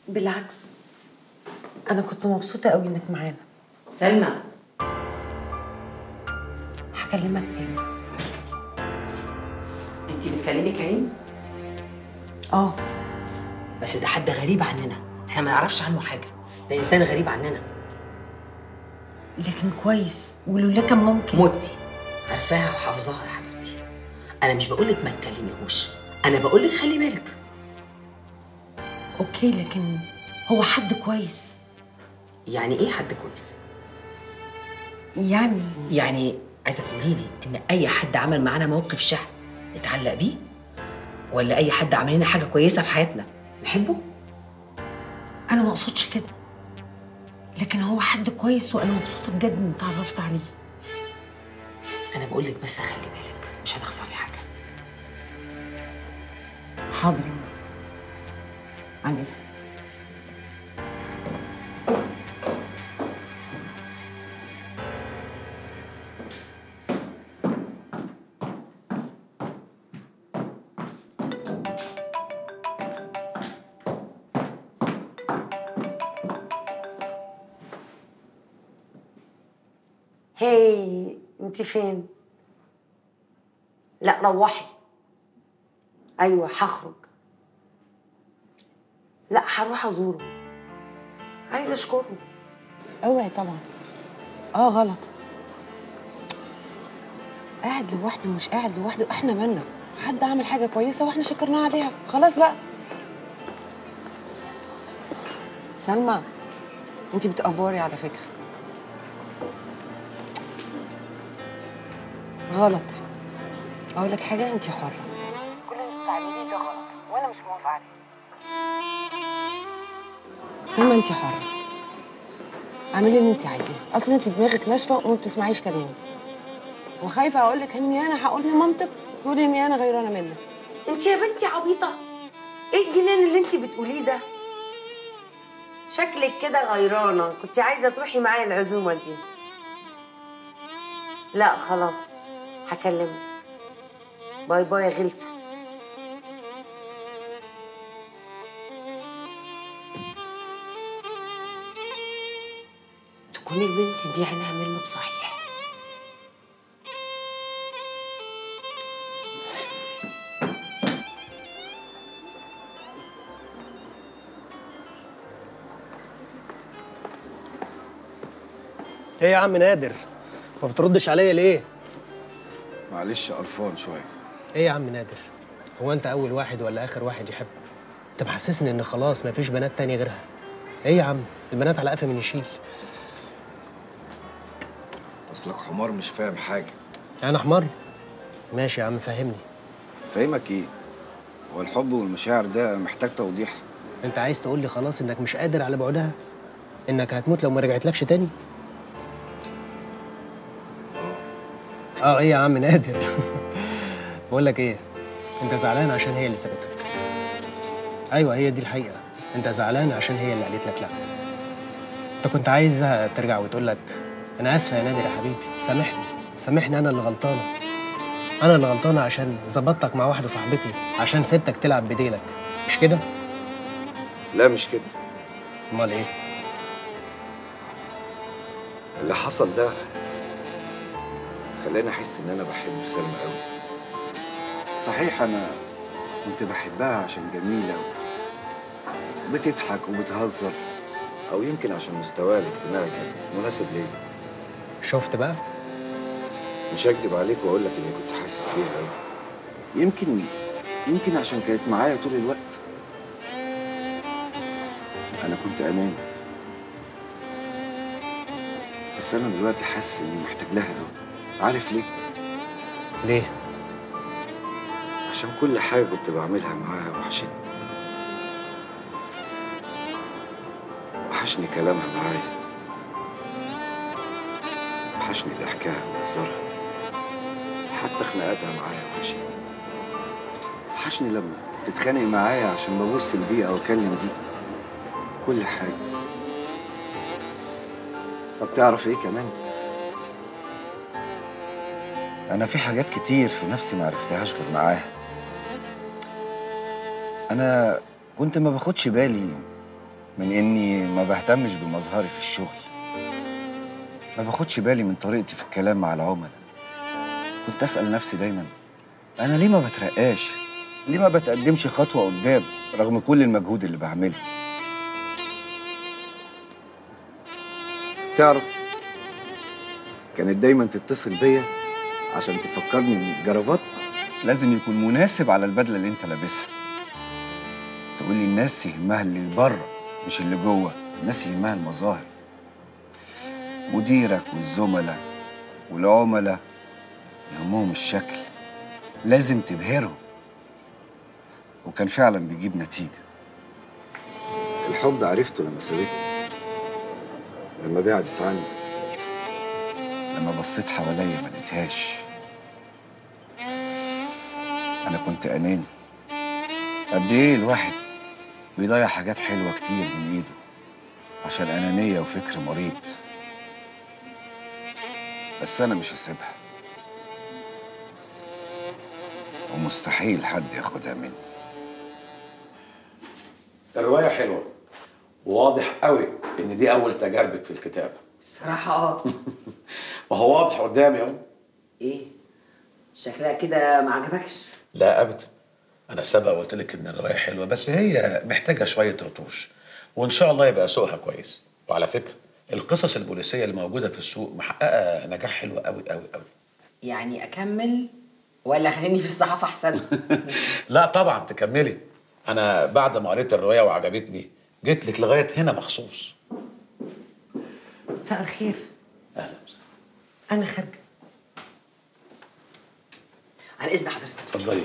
بالعكس انا كنت مبسوطه قوي انك معانا سلمى هكلمك تاني انت بتكلمي كريم اه بس ده حد غريب عننا احنا ما نعرفش عنه حاجه ده انسان غريب عننا لكن كويس ولولا كان ممكن موتي عارفاها وحافظاها يا حبيبتي انا مش بقولك ما تكلميهوش انا بقولك خلي بالك اوكي لكن هو حد كويس يعني ايه حد كويس يعني يعني عايزه تقولي لي ان اي حد عمل معانا موقف شهر نتعلق بيه ولا اي حد عمل لنا حاجه كويسه في حياتنا نحبه انا ما اقصدش كده لكن هو حد كويس وانا مبسوطه بجد اني اتعرفت عليه انا بقول لك بس خلي بالك مش هتخسري حاجه حاضر يا ماما. عن اذنك هاي انت فين لا روحي ايوه هخرج لا هروح ازوره عايزه اشكره اوعي طبعا اه غلط قاعد لوحده مش قاعد لوحده احنا مالنا حد عمل حاجه كويسه واحنا شكرناه عليها خلاص بقى سلمى انت بتأفوري على فكره غلط اقول لك حاجه انت حره كل اللي بتعمليه ده غلط وانا مش موافقه عليه سلمى انت حره اعملي اللي انت عايزاه اصلا انت دماغك ناشفه وما بتسمعيش كلامي وخايفه اقول لك اني انا هقول لمامتك تقولي اني انا غيرانه منك انت يا بنتي عبيطه ايه الجنان اللي انت بتقوليه ده شكلك كده غيرانه كنت عايزه تروحي معايا العزومه دي لا خلاص هكلمك باي باي يا غلسه تكون البنت دي عينها منه بصحيح ايه يا عم نادر ما بتردش عليا ليه معلش قرفان شويه ايه يا عم نادر هو انت اول واحد ولا اخر واحد يحب انت محسسني ان خلاص ما فيش بنات تاني غيرها ايه يا عم البنات على قفا من يشيل اصلك حمار مش فاهم حاجه انا حمار ماشي يا عم فهمني فاهمك ايه هو الحب والمشاعر ده محتاج توضيح انت عايز تقول لي خلاص انك مش قادر على بعدها انك هتموت لو ما رجعتلكش تاني اه ايه يا عم نادر بقول لك ايه انت زعلان عشان هي اللي سابتك ايوه هي دي الحقيقه انت زعلان عشان هي اللي قالت لك لا انت كنت عايزها ترجع وتقول لك انا اسفه يا نادر يا حبيبي سامحني سامحني انا اللي غلطانه انا اللي غلطانه عشان ظبطتك مع واحده صاحبتي عشان سبتك تلعب بديلك مش كده لا مش كده امال ايه اللي حصل ده خلاني احس ان انا بحب سلمى قوي صحيح انا كنت بحبها عشان جميله بتضحك وبتهزر او يمكن عشان مستواها الاجتماعي كان مناسب ليا شفت بقى مش هكدب عليك واقول لك اني كنت حاسس بيها قوي يمكن يمكن عشان كانت معايا طول الوقت انا كنت امان بس انا دلوقتي حاسس اني محتاج لها قوي عارف ليه ليه عشان كل حاجه كنت بعملها معاها وحشتني وحشني كلامها معايا وحشني ضحكها وهزارها حتى خناقاتها معايا وحشتني وحشني لما تتخانق معايا عشان ببص لدي او اكلم دي كل حاجه طب تعرف ايه كمان انا في حاجات كتير في نفسي ما عرفتهاش غير معاها انا كنت ما باخدش بالي من اني ما بهتمش بمظهري في الشغل ما باخدش بالي من طريقتي في الكلام مع العملاء كنت اسال نفسي دايما انا ليه ما بترقاش ليه ما بتقدمش خطوه قدام رغم كل المجهود اللي بعمله تعرف كانت دايما تتصل بيا عشان تفكرني ان الجرافات لازم يكون مناسب على البدله اللي انت لابسها تقول لي الناس يهمها اللي بره مش اللي جوه الناس يهمها المظاهر مديرك والزملاء والعملاء يهمهم الشكل لازم تبهرهم وكان فعلا بيجيب نتيجة الحب عرفته لما سابتني لما بعدت عني لما بصيت حواليا ما لقيتهاش انا كنت اناني قد ايه الواحد بيضيع حاجات حلوه كتير من ايده عشان انانيه وفكر مريض بس انا مش هسيبها ومستحيل حد ياخدها مني الرواية حلوة وواضح قوي إن دي أول تجاربك في الكتابة بصراحه اه وهو واضح قدامي أهو ايه شكلها كده ما عجبكش لا أبدا أنا سبق قلت لك إن الرواية حلوة بس هي محتاجة شوية رتوش وإن شاء الله يبقى سوقها كويس وعلى فكرة القصص البوليسية اللي موجودة في السوق محققة نجاح حلو قوي قوي قوي يعني اكمل ولا خليني في الصحافه احسن لا طبعا تكملي أنا بعد ما قريت الرواية وعجبتني جيت لك لغاية هنا مخصوص مساء الخير أهلا وسهلا انا خارجه عن اذن حضرتك اتفضلي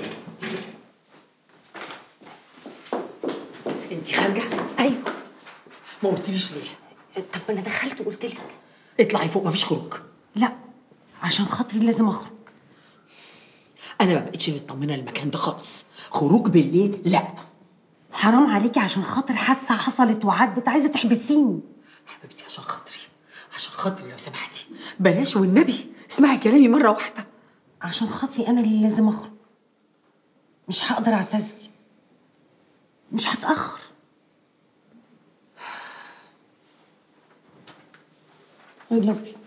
انت خارجه ايوه ما قلتليش ليه طب ما انا دخلت وقلت لك اطلعي فوق مفيش خروج لا عشان خاطري لازم اخرج انا ما بقتش مطمنه المكان ده خالص خروج بالليل لا حرام عليكي عشان خاطر حادثه حصلت وعدت عايزه تحبسيني حبيبتي عشان خاطري عشان خاطري لو سمحتي بلاش والنبي اسمعي كلامي مره واحده عشان خاطري انا اللي لازم اخرج مش هقدر اعتذر مش هتاخر I love you